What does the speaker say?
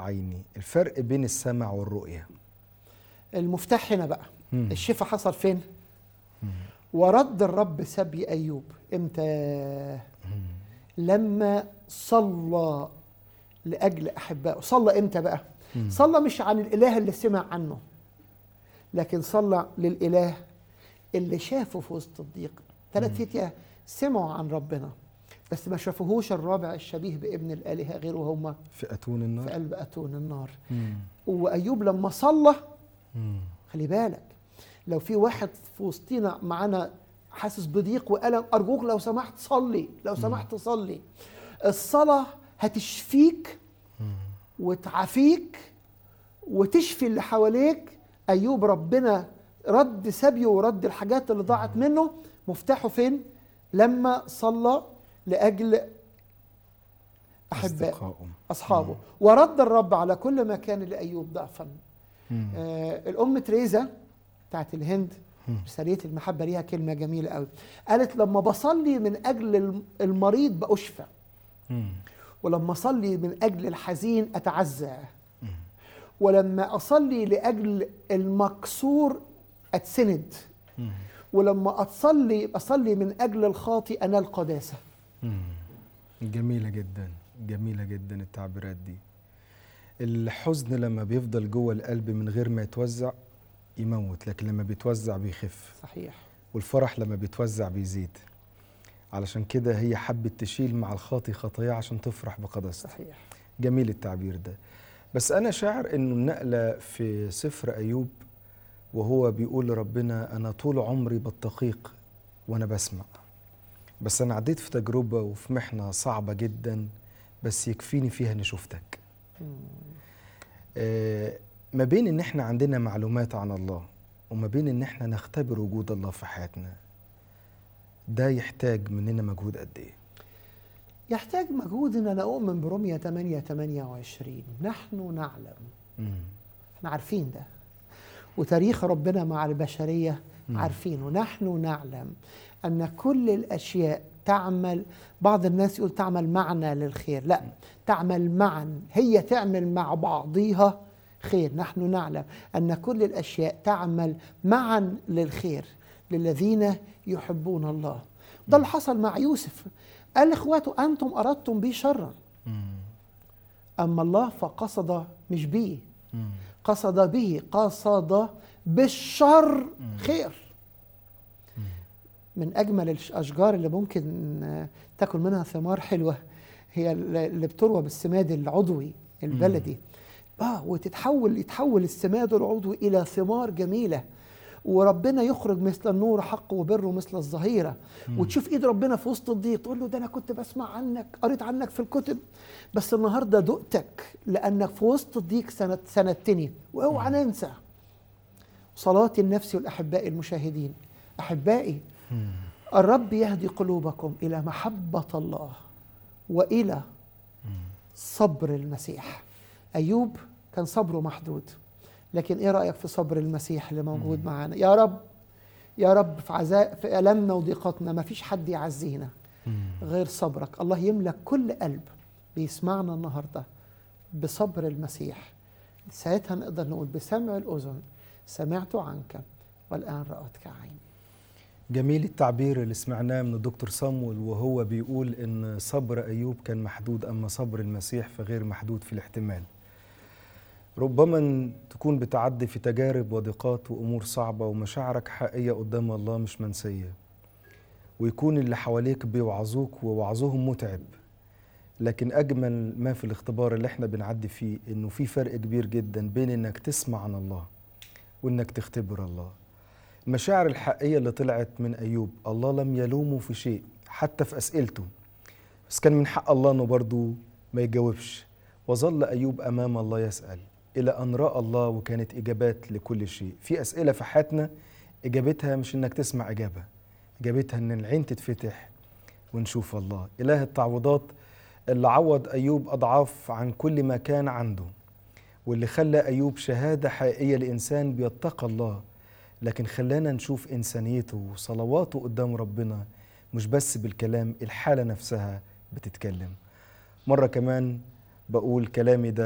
عيني الفرق بين السمع والرؤية المفتاح هنا بقى مم. الشفاء حصل فين ورد الرب سبي ايوب امتى لما صلى لاجل احبائه صلى امتى بقى صلى مش عن الاله اللي سمع عنه لكن صلى للاله اللي شافه في وسط الضيق ثلاث فتية سمعوا عن ربنا بس ما شافوهوش الرابع الشبيه بابن الالهه غيره هم في أتون في النار قلب اتون النار مم. وايوب لما صلى مم. خلي بالك لو في واحد في وسطينا معانا حاسس بضيق والم ارجوك لو سمحت صلي لو سمحت صلي الصلاه هتشفيك وتعافيك وتشفي اللي حواليك ايوب ربنا رد سبيه ورد الحاجات اللي ضاعت منه مفتاحه فين لما صلى لاجل احبائه أصدقائهم. اصحابه ورد الرب على كل ما كان لايوب ضعفا مم. آه الام تريزا بتاعت الهند رساليه المحبه ليها كلمه جميله قوي قالت لما بصلي من اجل الم- المريض باشفى مم. ولما اصلي من اجل الحزين اتعزى ولما اصلي لاجل المكسور اتسند مم. ولما اصلي اصلي من اجل الخاطئ انال قداسه مم. جميلة جدا جميلة جدا التعبيرات دي الحزن لما بيفضل جوه القلب من غير ما يتوزع يموت لكن لما بيتوزع بيخف صحيح والفرح لما بيتوزع بيزيد علشان كده هي حبت تشيل مع الخاطي خطاياه عشان تفرح بقداسته صحيح جميل التعبير ده بس أنا شاعر إنه النقلة في سفر أيوب وهو بيقول لربنا أنا طول عمري بتقيق وأنا بسمع بس أنا عديت في تجربة وفي محنة صعبة جدا بس يكفيني فيها إني شفتك آه ما بين إن إحنا عندنا معلومات عن الله وما بين إن إحنا نختبر وجود الله في حياتنا ده يحتاج مننا مجهود قد إيه؟ يحتاج مجهود ان انا اؤمن برمية 8 28 نحن نعلم مم. احنا عارفين ده وتاريخ ربنا مع البشرية عارفينه نحن نعلم أن كل الأشياء تعمل بعض الناس يقول تعمل معنا للخير لا تعمل معا هي تعمل مع بعضيها خير نحن نعلم أن كل الأشياء تعمل معا للخير للذين يحبون الله ده اللي حصل مع يوسف قال لاخواته أنتم أردتم بي شرا مم. أما الله فقصد مش بيه مم. قصد به قصد بالشر خير من اجمل الاشجار اللي ممكن آه، تاكل منها ثمار حلوه هي اللي بتروى بالسماد العضوي البلدي اه وتتحول يتحول السماد العضوي الى ثمار جميله وربنا يخرج مثل النور حق وبره مثل الظهيره وتشوف ايد ربنا في وسط الضيق تقول له ده انا كنت بسمع عنك قريت عنك في الكتب بس النهارده دقتك لانك في وسط الضيق سند سندتني واوعى ننسى صلاة النفس والأحباء المشاهدين أحبائي الرب يهدي قلوبكم إلى محبة الله وإلى صبر المسيح أيوب كان صبره محدود لكن إيه رأيك في صبر المسيح اللي موجود معانا يا رب يا رب في عزاء في ألمنا وضيقتنا ما فيش حد يعزينا غير صبرك الله يملك كل قلب بيسمعنا النهارده بصبر المسيح ساعتها نقدر نقول بسمع الأذن سمعت عنك والآن رأتك عيني جميل التعبير اللي سمعناه من الدكتور صامويل وهو بيقول ان صبر ايوب كان محدود اما صبر المسيح فغير محدود في الاحتمال ربما تكون بتعدي في تجارب وضيقات وامور صعبه ومشاعرك حقيقيه قدام الله مش منسيه ويكون اللي حواليك بيوعظوك ووعظهم متعب لكن اجمل ما في الاختبار اللي احنا بنعدي فيه انه في فرق كبير جدا بين انك تسمع عن الله وانك تختبر الله المشاعر الحقيقية اللي طلعت من أيوب الله لم يلومه في شيء حتى في أسئلته بس كان من حق الله أنه برضو ما يجاوبش وظل أيوب أمام الله يسأل إلى أن رأى الله وكانت إجابات لكل شيء في أسئلة في حياتنا إجابتها مش إنك تسمع إجابة إجابتها إن العين تتفتح ونشوف الله إله التعويضات اللي عوض أيوب أضعاف عن كل ما كان عنده واللي خلى أيوب شهادة حقيقية لإنسان بيتقى الله لكن خلانا نشوف إنسانيته وصلواته قدام ربنا مش بس بالكلام الحالة نفسها بتتكلم مرة كمان بقول كلامي ده